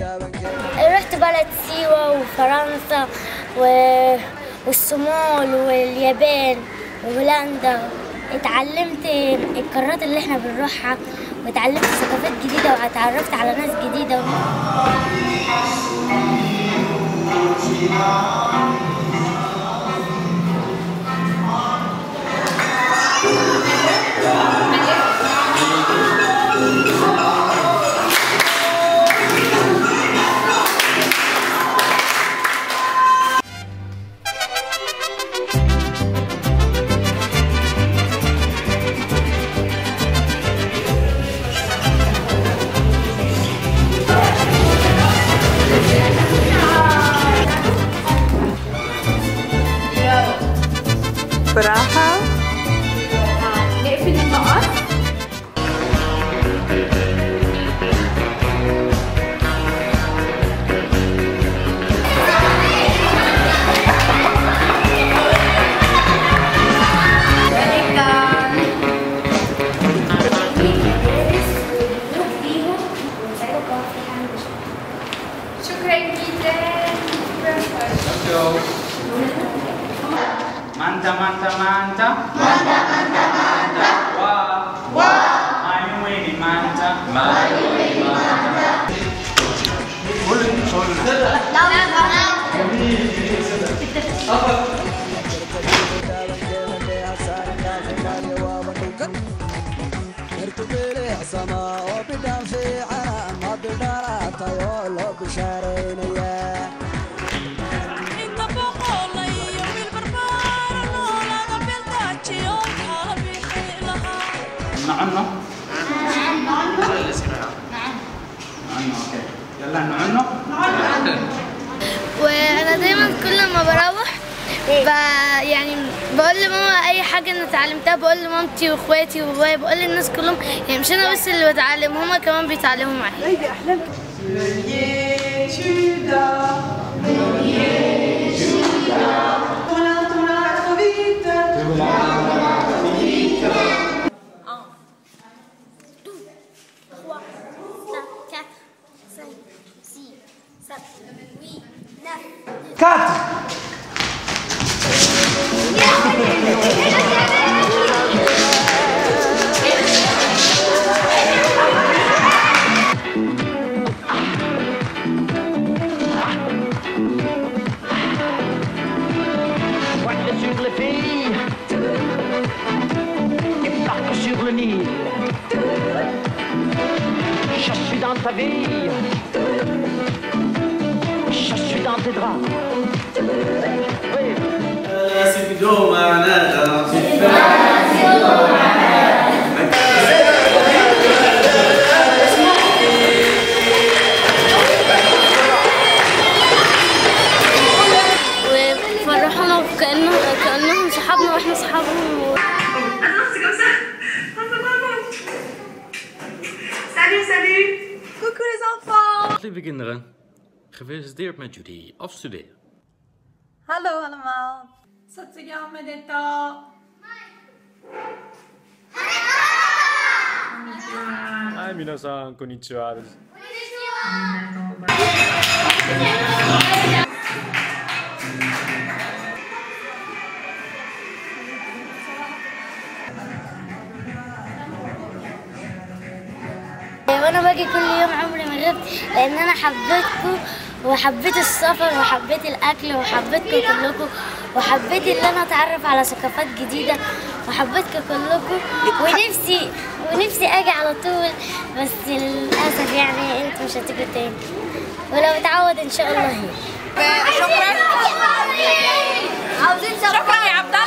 رحت بلد سيوة وفرنسا و... والصومال واليابان وهولندا اتعلمت القارات اللي احنا بنروحها واتعلمت ثقافات جديدة واتعرفت على ناس جديدة براحة نقفل المقص شكرا جدا Manta, manta, manta. Manta, manta, manta. Wah. Wah. Mani weni manta. Mani weni manta. Boleh, boleh. نعنو نعنو اوكي يلا نعنو وانا دايما كل ما بروح ب... يعني بقول لماما اي حاجه انا اتعلمتها بقول لمامتي واخواتي وبابايا بقول للناس كلهم يعني مش انا بس اللي بتعلم هما كمان بيتعلموا معايا كات Pointe sur les filles et parque sur le Nil. Je suis dans ta vie, je suis dans tes draps. Oui. سجدوا معنا وفرحونا كأنهم كأنهم صحابنا واحنا صحابهم Salut, salut Coucou les enfants Lieve kinderen, gefeliciteerd met jullie afstuderen. Hallo allemaal. 卒業おめでとうはい、皆さん、こんにちは。 وانا باجي كل يوم عمري ما غبت لان انا حبيتكم وحبيت السفر وحبيت الاكل وحبيتكم كلكم وحبيت ان انا اتعرف على ثقافات جديده وحبيتكم كلكم ونفسي ونفسي اجي على طول بس للاسف يعني انتوا مش هتيجوا تاني ولو اتعود ان شاء الله هي شكرا شكرا يا عبد الله